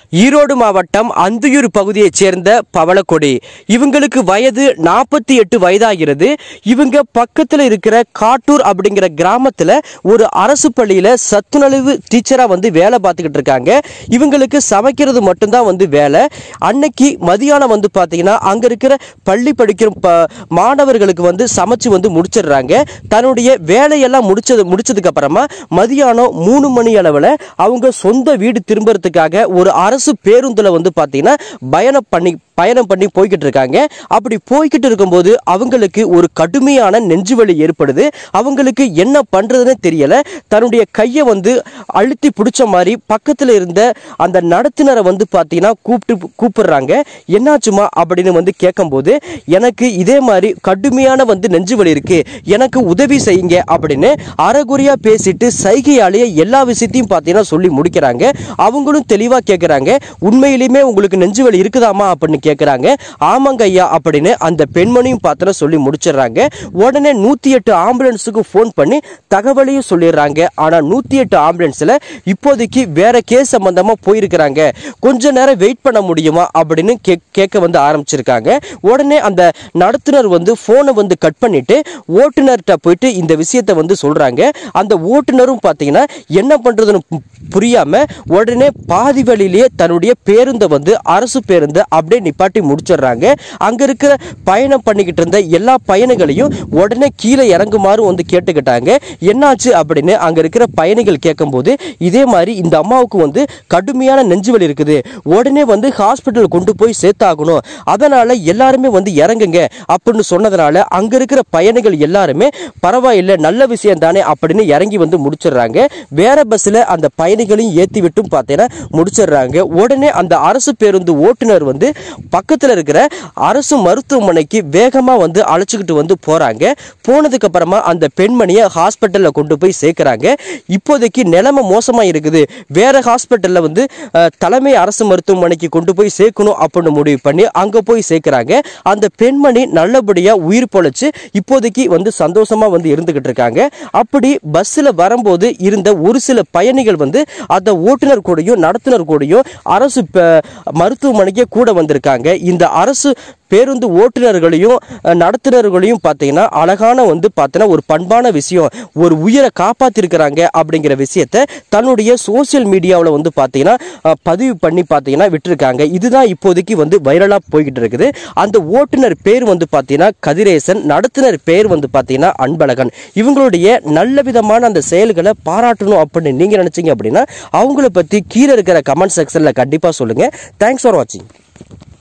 ஈரோடு மாவட்டம் அந்தியூர் பகுதியைச் சேர்ந்த பவளக்கொடி இவங்களுக்கு வயது நாற்பத்தி எட்டு வயதாகிறது இவங்க பக்கத்தில் இருக்கிற காட்டூர் அப்படிங்கிற கிராமத்தில் ஒரு அரசு பள்ளியில் சத்துணவு டீச்சராக வந்து வேலை பார்த்துக்கிட்டு இருக்காங்க இவங்களுக்கு சமைக்கிறது மட்டும்தான் வந்து வேலை அன்னைக்கு மதியானம் வந்து பார்த்தீங்கன்னா அங்கே இருக்கிற பள்ளி படிக்கிற ப மாணவர்களுக்கு வந்து சமைச்சு வந்து முடிச்சிடுறாங்க தன்னுடைய வேலையெல்லாம் முடிச்சது முடிச்சதுக்கு அப்புறமா மதியானம் மூணு மணி அளவில் அவங்க சொந்த வீடு திரும்புறதுக்காக ஒரு அரசு பேருந்துல வந்து பார்த்தீங்கன்னா பயணம் பண்ணி பயணம் பண்ணி போய்கிட்டு இருக்காங்க அப்படி போய்கிட்டு இருக்கும்போது அவங்களுக்கு ஒரு கடுமையான நெஞ்சுவலி ஏற்படுது அவங்களுக்கு என்ன பண்றதுன்னு தெரியல தன்னுடைய கையை வந்து அழுத்தி பிடிச்ச மாதிரி பக்கத்தில் இருந்த அந்த நடத்துனரை வந்து பார்த்தீங்கன்னா கூப்பிட்டு கூப்பிடுறாங்க என்னாச்சுமா அப்படின்னு வந்து கேட்கும்போது எனக்கு இதே மாதிரி கடுமையான வந்து நெஞ்சுவலி இருக்கு எனக்கு உதவி செய்யுங்க அப்படின்னு அறகுறையா பேசிட்டு சைகையாலேயே எல்லா விஷயத்தையும் பார்த்தீங்கன்னா சொல்லி முடிக்கிறாங்க அவங்களும் தெளிவாக கேட்குறாங்க உண்மையிலுமே உங்களுக்கு நெஞ்சுவலி இருக்குதாமா அப்படின்னு கேட்குறாங்க ஆமாங்க ஐயா அப்படின்னு அந்த பெண்மணியும் பார்த்தோன்னா சொல்லி முடிச்சிடுறாங்க உடனே நூற்றி எட்டு ஆம்புலன்ஸுக்கு ஃபோன் பண்ணி தகவலையும் சொல்லிடுறாங்க ஆனால் நூற்றி எட்டு ஆம்புலன்ஸில் இப்போதைக்கு வேற கேஸ் சம்பந்தமாக போயிருக்கிறாங்க கொஞ்ச நேரம் வெயிட் பண்ண முடியுமா அப்படின்னு கே கேட்க வந்து ஆரம்பிச்சிருக்காங்க உடனே அந்த நடத்துனர் வந்து ஃபோனை வந்து கட் பண்ணிட்டு ஓட்டுநர்கிட்ட போயிட்டு இந்த விஷயத்தை வந்து சொல்றாங்க அந்த ஓட்டுநரும் பார்த்தீங்கன்னா என்ன பண்றதுன்னு பு- புரியாம உடனே பாதி வழியிலேயே தன்னுடைய பேருந்தை வந்து அரசு பேருந்தை அப்படியே நிப்பாட்டி முடிச்சிடுறாங்க அங்க இருக்கிற பயணம் பண்ணிக்கிட்டு இருந்த எல்லா பயணிகளையும் உடனே கீழே இறங்குமாறு வந்து கேட்டுக்கிட்டாங்க என்னாச்சு அப்படின்னு அங்க இருக்கிற பயணிகள் கேட்கும்போது இதே மாதிரி இந்த அம்மாவுக்கு வந்து கடுமையான நெஞ்சுவலி இருக்குது உடனே வந்து ஹாஸ்பிட்டல் கொண்டு போய் சேர்த்தாகணும் அதனால எல்லாருமே வந்து இறங்குங்க அப்படின்னு சொன்னதுனால அங்க இருக்கிற பயணிகள் எல்லாருமே பரவாயில்லை நல்ல விஷயம் தானே அப்படின்னு இறங்கி வந்து முடிச்சிடுறாங்க வேற பஸ்ல அந்த பயணிகளையும் ஏத்தி விட்டும் பார்த்தீங்கன்னா முடிச்சிடுறாங்க உடனே அந்த அரசு பேருந்து ஓட்டுநர் வந்து பக்கத்துல இருக்கிற அரசு மருத்துவமனைக்கு வேகமா வந்து அழைச்சிக்கிட்டு வந்து போறாங்க போனதுக்கு அப்புறமா அந்த பெண்மணியை ஹாஸ்பிட்டல்ல கொண்டு போய் சேர்க்கறாங்க இப்போதைக்கு நிலைமை மோசமா இருக்குது வேற ஹாஸ்பிட்டல்ல வந்து அஹ், தலைமை அரசு மருத்துவமனைக்கு கொண்டு போய் சேர்க்கணும் அப்படின்னு முடிவு பண்ணி அங்க போய் சேர்க்கறாங்க அந்த பெண்மணி நல்லபடியா உயிர் பொழைச்சு இப்போதைக்கு வந்து சந்தோஷமா வந்து இருந்துகிட்டு இருக்காங்க அப்படி பஸ்ஸில் வரும்போது இருந்த ஒரு சில பயணிகள் வந்து அந்த ஓட்டுநர் கூடயும் நடத்துனர் கூடயும் அரசு ப- மருத்துவமனைக்கு கூட வந்திருக்காங்க இந்த அரசு பேருந்து ஓட்டுநர்களையும் அஹ், நடத்துனர்களையும் பார்த்தீங்கன்னா அழகான வந்து பார்த்தீங்கன்னா ஒரு பண்பான விஷயம் ஒரு உயிரை காப்பாத்திருக்கிறாங்க அப்படிங்கிற விஷயத்த தன்னுடைய சோஷியல் மீடியாவில் வந்து பார்த்தீங்கன்னா அஹ், பதிவு பண்ணி பார்த்தீங்கன்னா விட்டுருக்காங்க இதுதான் இப்போதைக்கு வந்து வைரலாக போய்கிட்டு இருக்குது அந்த ஓட்டுநர் பேர் வந்து பார்த்தீங்கன்னா கதிரேசன் நடத்துனர் பேர் வந்து பார்த்தீங்கன்னா அன்பழகன் இவங்களுடைய நல்ல விதமான அந்த செயல்களை பாராட்டணும் அப்படின்னு நீங்கள் நினச்சிங்க அப்படின்னா அவங்கள பற்றி கீழே இருக்கிற கமெண்ட் செக்ஷனில் கண்டிப்பாக சொல்லுங்கள் தேங்க்ஸ் ஃபார் வாட்சிங்